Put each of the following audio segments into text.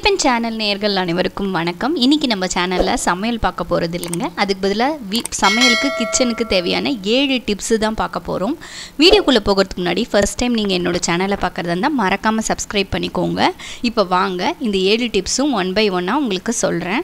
tiffin channel நேர்கள் அனைவருக்கும் வணக்கம் இன்றைக்கி நம்ம சேனலில் சமையல் பார்க்க போகிறது இல்லைங்க அதுக்கு பதிலாக வீ சமையலுக்கு கிச்சனுக்கு தேவையான ஏழு டிப்ஸு தான் பார்க்க போகிறோம் வீடியோக்குள்ளே போகிறதுக்கு முன்னாடி ஃபர்ஸ்ட் டைம் நீங்கள் என்னோடய சேனலை பார்க்குறதா இருந்தால் மறக்காமல் சப்ஸ்கிரைப் பண்ணிக்கோங்க இப்போ வாங்க இந்த ஏழு டிப்ஸும் ஒன் பை ஒன்னாக உங்களுக்கு சொல்கிறேன்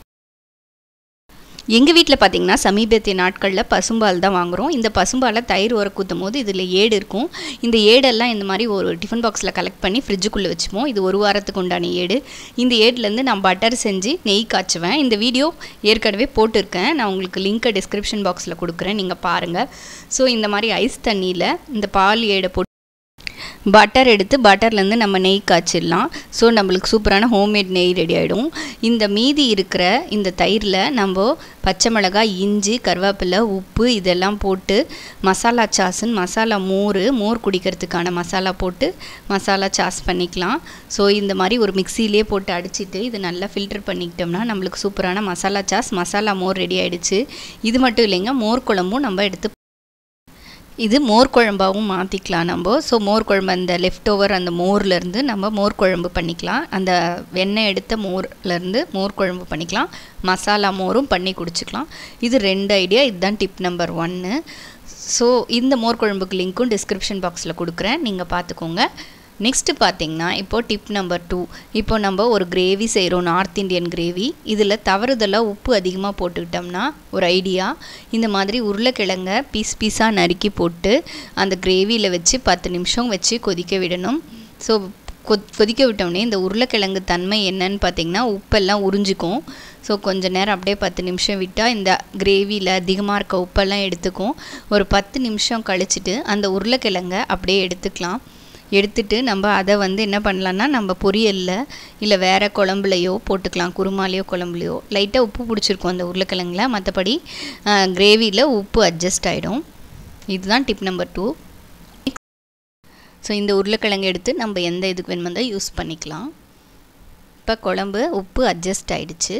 எங்கள் வீட்டில் பார்த்தீங்கன்னா சமீபத்திய நாட்களில் பசும்பால் தான் வாங்குகிறோம் இந்த பசும்பாலை தயிர் உர ஊற்றும் போது இதில் ஏடு இருக்கும் இந்த ஏடெல்லாம் இந்த மாதிரி ஒரு டிஃபன் பாக்ஸில் கலெக்ட் பண்ணி ஃப்ரிட்ஜுக்குள்ளே வச்சுப்போம் இது ஒரு வாரத்துக்கு உண்டான ஏடு இந்த ஏட்லேருந்து நான் பட்டர் செஞ்சு நெய் காய்ச்சுவேன் இந்த வீடியோ ஏற்கனவே போட்டிருக்கேன் நான் உங்களுக்கு லிங்க்கை டிஸ்கிரிப்ஷன் பாக்ஸில் கொடுக்குறேன் நீங்கள் பாருங்கள் ஸோ இந்த மாதிரி ஐஸ் தண்ணியில் இந்த பால் ஏடை போட்டு பட்டர் எடுத்து பட்டர்லேருந்து நம்ம நெய் காய்ச்சிடலாம் ஸோ நம்மளுக்கு சூப்பரான ஹோம்மேட் நெய் ரெடி ஆகிடும் இந்த மீதி இருக்கிற இந்த தயிரில் நம்ம பச்சை மிளகாய் இஞ்சி கருவேப்பிலை உப்பு இதெல்லாம் போட்டு மசாலா சாஸுன்னு மசாலா மோர் மோர் குடிக்கிறதுக்கான மசாலா போட்டு மசாலா சாஸ் பண்ணிக்கலாம் ஸோ இந்த மாதிரி ஒரு மிக்சிலே போட்டு அடிச்சிட்டு இது நல்லா ஃபில்டர் பண்ணிக்கிட்டோம்னா நம்மளுக்கு சூப்பரான மசாலா சாஸ் மசாலா மோர் ரெடி ஆகிடுச்சு இது மட்டும் இல்லைங்க மோர் குழம்பும் நம்ம எடுத்து இது மோர் குழம்பாகவும் மாற்றிக்கலாம் நம்ம ஸோ மோர் குழம்பு அந்த லெஃப்ட் ஓவர் அந்த மோர்லேருந்து நம்ம மோர் குழம்பு பண்ணிக்கலாம் அந்த வெண்ணெய் எடுத்த மோர்லேருந்து மோர் குழம்பு பண்ணிக்கலாம் மசாலா மோரும் பண்ணி குடிச்சிக்கலாம் இது ரெண்டு ஐடியா இதுதான் டிப் நம்பர் ஒன்று ஸோ இந்த மோர் குழம்புக்கு லிங்க்கும் டிஸ்கிரிப்ஷன் பாக்ஸில் கொடுக்குறேன் நீங்கள் பார்த்துக்கோங்க நெக்ஸ்ட்டு பார்த்தீங்கன்னா இப்போது டிப் நம்பர் டூ இப்போ நம்ம ஒரு கிரேவி செய்கிறோம் நார்த் இந்தியன் கிரேவி இதில் தவறுதலாக உப்பு அதிகமாக போட்டுக்கிட்டோம்னா ஒரு ஐடியா இந்த மாதிரி உருளைக்கிழங்க பீஸ் பீஸாக நறுக்கி போட்டு அந்த கிரேவியில் வச்சு பத்து நிமிஷம் வச்சு கொதிக்க விடணும் ஸோ கொ கொதிக்க விட்டோடனே இந்த உருளைக்கிழங்கு தன்மை என்னன்னு பார்த்தீங்கன்னா உப்பெல்லாம் உறிஞ்சிக்கும் ஸோ கொஞ்ச நேரம் அப்படியே பத்து நிமிஷம் விட்டால் இந்த கிரேவியில் அதிகமாக இருக்க உப்பெல்லாம் எடுத்துக்கும் ஒரு பத்து நிமிஷம் கழிச்சிட்டு அந்த உருளைக்கிழங்க அப்படியே எடுத்துக்கலாம் எடுத்துட்டு நம்ம அதை வந்து என்ன பண்ணலான்னா நம்ம பொரியலில் இல்லை வேறு குழம்புலையோ போட்டுக்கலாம் குருமாலையோ குழம்புலையோ லைட்டாக உப்பு பிடிச்சிருக்கும் அந்த உருளைக்கிழங்குல மற்றபடி கிரேவியில் உப்பு அட்ஜஸ்ட் ஆகிடும் இதுதான் டிப் நம்பர் டூ ஸோ இந்த உருளைக்கிழங்கு எடுத்து நம்ம எந்த இதுக்கு வேணுமோ தான் யூஸ் பண்ணிக்கலாம் இப்போ குழம்பு உப்பு அட்ஜஸ்ட் ஆகிடுச்சு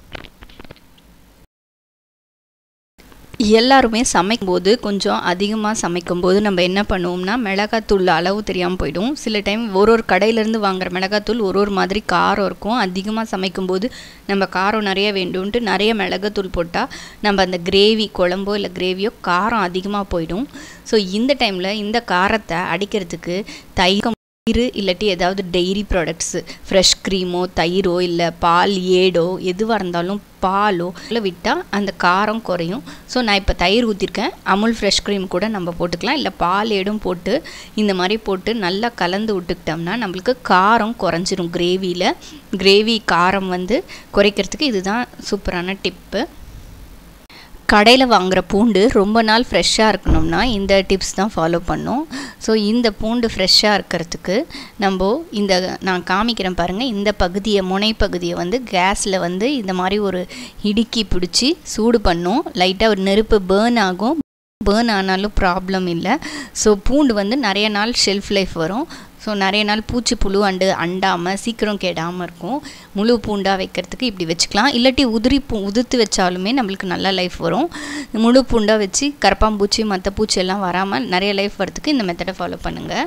எல்லாருமே சமைக்கும்போது கொஞ்சம் அதிகமாக சமைக்கும்போது நம்ம என்ன பண்ணுவோம்னா மிளகாத்தூள் அளவு தெரியாமல் போயிடும் சில டைம் ஒரு ஒரு கடையிலேருந்து வாங்குற மிளகாத்தூள் ஒரு ஒரு மாதிரி காரம் இருக்கும் அதிகமாக சமைக்கும்போது நம்ம காரம் நிறைய வேண்டும்ன்ட்டு நிறைய மிளகாத்தூள் போட்டால் நம்ம அந்த கிரேவி குழம்போ இல்லை கிரேவியோ காரம் அதிகமாக போயிடும் ஸோ இந்த டைமில் இந்த காரத்தை அடிக்கிறதுக்கு தயிர் தயிர் இல்லாட்டி ஏதாவது டெய்ரி ப்ராடக்ட்ஸு ஃப்ரெஷ் க்ரீமோ தயிரோ இல்லை பால் ஏடோ எதுவாக இருந்தாலும் பாலோ இல்லை விட்டால் அந்த காரம் குறையும் ஸோ நான் இப்போ தயிர் ஊற்றிருக்கேன் அமுல் ஃப்ரெஷ் க்ரீம் கூட நம்ம போட்டுக்கலாம் இல்லை பால் ஏடும் போட்டு இந்த மாதிரி போட்டு நல்லா கலந்து விட்டுக்கிட்டோம்னா நம்மளுக்கு காரம் குறைஞ்சிரும் கிரேவியில் கிரேவி காரம் வந்து குறைக்கிறதுக்கு இதுதான் சூப்பரான டிப்பு கடையில் வாங்குகிற பூண்டு ரொம்ப நாள் ஃப்ரெஷ்ஷாக இருக்கணும்னா இந்த டிப்ஸ் தான் ஃபாலோ பண்ணோம் ஸோ இந்த பூண்டு ஃப்ரெஷ்ஷாக இருக்கிறதுக்கு நம்ம இந்த நான் காமிக்கிறேன் பாருங்கள் இந்த பகுதியை முனை பகுதியை வந்து கேஸில் வந்து இந்த மாதிரி ஒரு இடுக்கி பிடிச்சி சூடு பண்ணும் லைட்டாக ஒரு நெருப்பு பேர்ன் ஆகும் பேர்ன் ஆனாலும் ப்ராப்ளம் இல்லை ஸோ பூண்டு வந்து நிறைய நாள் ஷெல்ஃப் லைஃப் வரும் ஸோ நிறைய நாள் பூச்சி புழு அண்டு அண்டாமல் சீக்கிரம் கெடாமல் இருக்கும் முழு பூண்டாக வைக்கிறதுக்கு இப்படி வச்சுக்கலாம் இல்லாட்டி உதிரி பூ உதுத்து வச்சாலுமே நம்மளுக்கு நல்ல லைஃப் வரும் முழு பூண்டாக வச்சு கரப்பாம்பூச்சி மற்ற பூச்சி எல்லாம் வராமல் நிறைய லைஃப் வரதுக்கு இந்த மெத்தடை ஃபாலோ பண்ணுங்கள்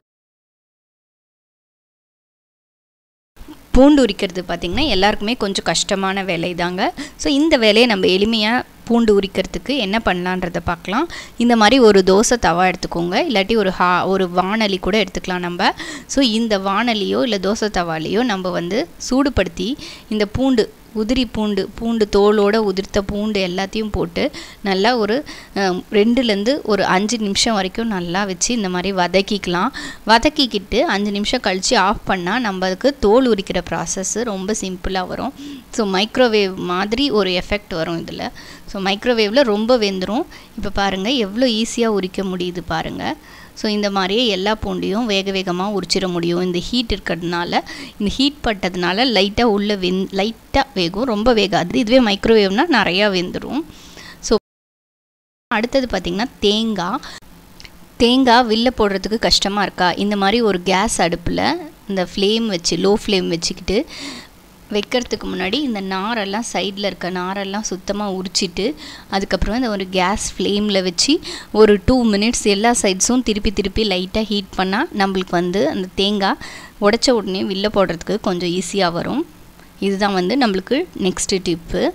பூண்டு உரிக்கிறது பார்த்திங்கன்னா எல்லாருக்குமே கொஞ்சம் கஷ்டமான வேலை தாங்க ஸோ இந்த வேலையை நம்ம எளிமையாக பூண்டு உரிக்கிறதுக்கு என்ன பண்ணலான்றதை பார்க்கலாம் இந்த மாதிரி ஒரு தோசை தவா எடுத்துக்கோங்க இல்லாட்டி ஒரு ஹா ஒரு வானலி கூட எடுத்துக்கலாம் நம்ம ஸோ இந்த வானலியோ இல்லை தோசை தவாலையோ நம்ம வந்து சூடுபடுத்தி இந்த பூண்டு உதிரி பூண்டு பூண்டு தோலோடு உதிர்த்த பூண்டு எல்லாத்தையும் போட்டு நல்லா ஒரு ரெண்டுலேருந்து ஒரு அஞ்சு நிமிஷம் வரைக்கும் நல்லா வச்சு இந்த மாதிரி வதக்கிக்கலாம் வதக்கிக்கிட்டு அஞ்சு நிமிஷம் கழித்து ஆஃப் பண்ணால் நம்மளுக்கு தோல் உரிக்கிற ப்ராசஸ்ஸு ரொம்ப சிம்பிளாக வரும் ஸோ மைக்ரோவேவ் மாதிரி ஒரு எஃபெக்ட் வரும் இதில் ஸோ மைக்ரோவேவில் ரொம்ப வெந்துடும் இப்போ பாருங்கள் எவ்வளோ ஈஸியாக உரிக்க முடியுது பாருங்கள் ஸோ இந்த மாதிரியே எல்லா பூண்டையும் வேக வேகமாக உரிச்சிட முடியும் இந்த ஹீட் இருக்கிறதுனால இந்த ஹீட் பட்டதுனால லைட்டாக உள்ளே வெந் லைட்டாக வேகும் ரொம்ப வேகாது இதுவே மைக்ரோவேவ்னால் நிறையா வெந்துடும் ஸோ அடுத்தது பார்த்திங்கன்னா தேங்காய் தேங்காய் வில்ல போடுறதுக்கு கஷ்டமாக இருக்கா இந்த மாதிரி ஒரு கேஸ் அடுப்பில் இந்த ஃப்ளேம் வச்சு லோ ஃப்ளேம் வச்சுக்கிட்டு வைக்கிறதுக்கு முன்னாடி இந்த நாரெல்லாம் சைடில் இருக்க நாரெல்லாம் சுத்தமாக உரிச்சிட்டு அதுக்கப்புறம் இந்த ஒரு கேஸ் ஃப்ளேமில் வச்சு ஒரு டூ மினிட்ஸ் எல்லா சைட்ஸும் திருப்பி திருப்பி லைட்டாக ஹீட் பண்ணால் நம்மளுக்கு வந்து அந்த தேங்காய் உடச்ச உடனே வில்ல போடுறதுக்கு கொஞ்சம் ஈஸியாக வரும் இதுதான் வந்து நம்மளுக்கு நெக்ஸ்ட்டு டிப்பு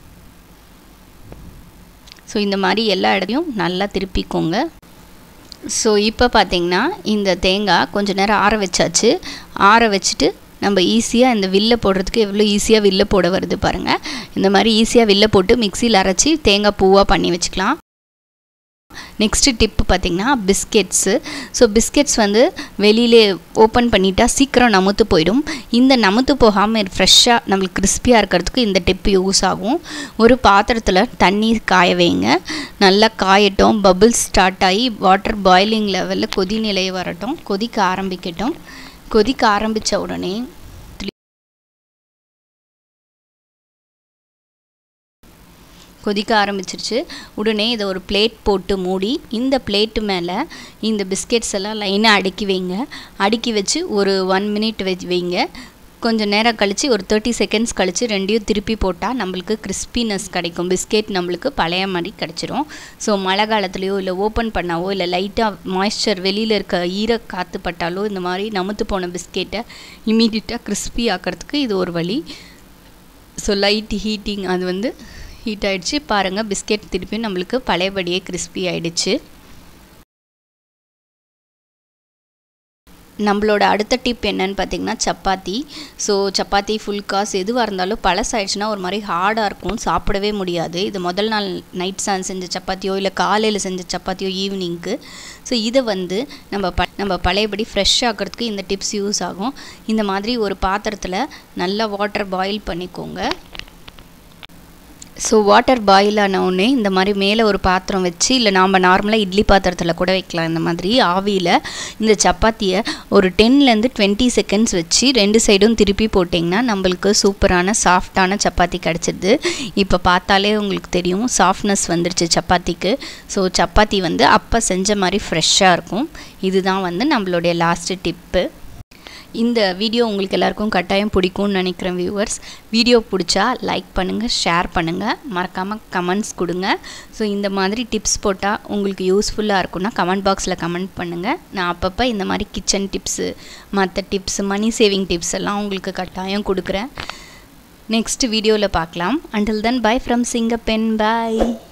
ஸோ இந்த மாதிரி எல்லா இடத்தையும் நல்லா திருப்பிக்கோங்க ஸோ இப்போ பார்த்தீங்கன்னா இந்த தேங்காய் கொஞ்ச நேரம் ஆற வச்சாச்சு ஆற வச்சுட்டு நம்ம ஈஸியாக இந்த வில்ல போடுறதுக்கு எவ்வளோ ஈஸியாக வில்ல போட வருது பாருங்கள் இந்த மாதிரி ஈஸியாக வில்ல போட்டு மிக்சியில் அரைச்சி தேங்காய் பூவாக பண்ணி வச்சுக்கலாம் நெக்ஸ்ட்டு டிப்பு பார்த்திங்கன்னா பிஸ்கெட்ஸு ஸோ பிஸ்கெட்ஸ் வந்து வெளியிலே ஓப்பன் பண்ணிட்டா சீக்கிரம் நமுத்து போயிடும் இந்த நமுத்து போகாமல் ஃப்ரெஷ்ஷாக நம்மளுக்கு கிறிஸ்பியாக இருக்கிறதுக்கு இந்த டிப்பு யூஸ் ஆகும் ஒரு பாத்திரத்தில் தண்ணி காய வைங்க நல்லா காயட்டும் பபுள்ஸ் ஸ்டார்ட் ஆகி வாட்டர் பாயிலிங் லெவலில் கொதி நிலைய வரட்டும் கொதிக்க ஆரம்பிக்கட்டும் கொதிக்க ஆரம்பித்த உடனே கொதிக்க ஆரம்பிச்சிருச்சு உடனே இதை ஒரு பிளேட் போட்டு மூடி இந்த பிளேட்டு மேலே இந்த பிஸ்கெட்ஸ் எல்லாம் லைனாக அடுக்கி வைங்க அடுக்கி வச்சு ஒரு ஒன் மினிட் வச்சு வைங்க கொஞ்சம் நேரம் கழித்து ஒரு தேர்ட்டி செகண்ட்ஸ் கழித்து ரெண்டையும் திருப்பி போட்டால் நம்மளுக்கு கிறிஸ்பினஸ் கிடைக்கும் பிஸ்கெட் நம்மளுக்கு பழைய மாதிரி கிடச்சிரும் ஸோ மழை காலத்துலேயோ இல்லை ஓப்பன் பண்ணாவோ இல்லை லைட்டாக மாய்ஸ்சர் வெளியில் இருக்க ஈர காற்று பட்டாலோ இந்த மாதிரி நமுத்து போன பிஸ்கெட்டை இமீடியட்டாக கிறிஸ்பி ஆக்கிறதுக்கு இது ஒரு வழி ஸோ லைட் ஹீட்டிங் அது வந்து ஹீட் ஆகிடுச்சு பாருங்கள் பிஸ்கெட் திருப்பி நம்மளுக்கு பழையபடியே கிறிஸ்பி ஆகிடுச்சு நம்மளோட அடுத்த டிப் என்னன்னு பார்த்தீங்கன்னா சப்பாத்தி ஸோ சப்பாத்தி ஃபுல் காஸ் எதுவாக இருந்தாலும் பழசாயிடுச்சுன்னா ஒரு மாதிரி ஹார்டாக இருக்கும் சாப்பிடவே முடியாது இது முதல் நாள் நைட் சான் செஞ்ச சப்பாத்தியோ இல்லை காலையில் செஞ்ச சப்பாத்தியோ ஈவினிங்க்கு ஸோ இதை வந்து நம்ம ப நம்ம பழையபடி ஃப்ரெஷ் ஆக்கிறதுக்கு இந்த டிப்ஸ் யூஸ் ஆகும் இந்த மாதிரி ஒரு பாத்திரத்தில் நல்லா வாட்டர் பாயில் பண்ணிக்கோங்க ஸோ வாட்டர் பாயில் ஆனவுடனே இந்த மாதிரி மேலே ஒரு பாத்திரம் வச்சு இல்லை நாம் நார்மலாக இட்லி பாத்திரத்தில் கூட வைக்கலாம் இந்த மாதிரி ஆவியில் இந்த சப்பாத்தியை ஒரு டென்லேருந்து டுவெண்ட்டி செகண்ட்ஸ் வச்சு ரெண்டு சைடும் திருப்பி போட்டிங்கன்னா நம்மளுக்கு சூப்பரான சாஃப்டான சப்பாத்தி கிடச்சிது இப்போ பார்த்தாலே உங்களுக்கு தெரியும் சாஃப்ட்னஸ் வந்துருச்சு சப்பாத்திக்கு ஸோ சப்பாத்தி வந்து அப்போ செஞ்ச மாதிரி ஃப்ரெஷ்ஷாக இருக்கும் இதுதான் வந்து நம்மளுடைய லாஸ்ட்டு டிப்பு இந்த வீடியோ உங்களுக்கு எல்லாருக்கும் கட்டாயம் பிடிக்கும்னு நினைக்கிறேன் வியூவர்ஸ் வீடியோ பிடிச்சா லைக் பண்ணுங்கள் ஷேர் பண்ணுங்கள் மறக்காமல் கமெண்ட்ஸ் கொடுங்க ஸோ இந்த மாதிரி டிப்ஸ் போட்டால் உங்களுக்கு யூஸ்ஃபுல்லாக இருக்கும்னா கமெண்ட் பாக்ஸில் கமெண்ட் பண்ணுங்கள் நான் அப்பப்போ இந்த மாதிரி கிச்சன் டிப்ஸு மற்ற டிப்ஸ் மணி சேவிங் டிப்ஸ் எல்லாம் உங்களுக்கு கட்டாயம் கொடுக்குறேன் நெக்ஸ்ட் வீடியோவில் பார்க்கலாம் until then bye from Singappen bye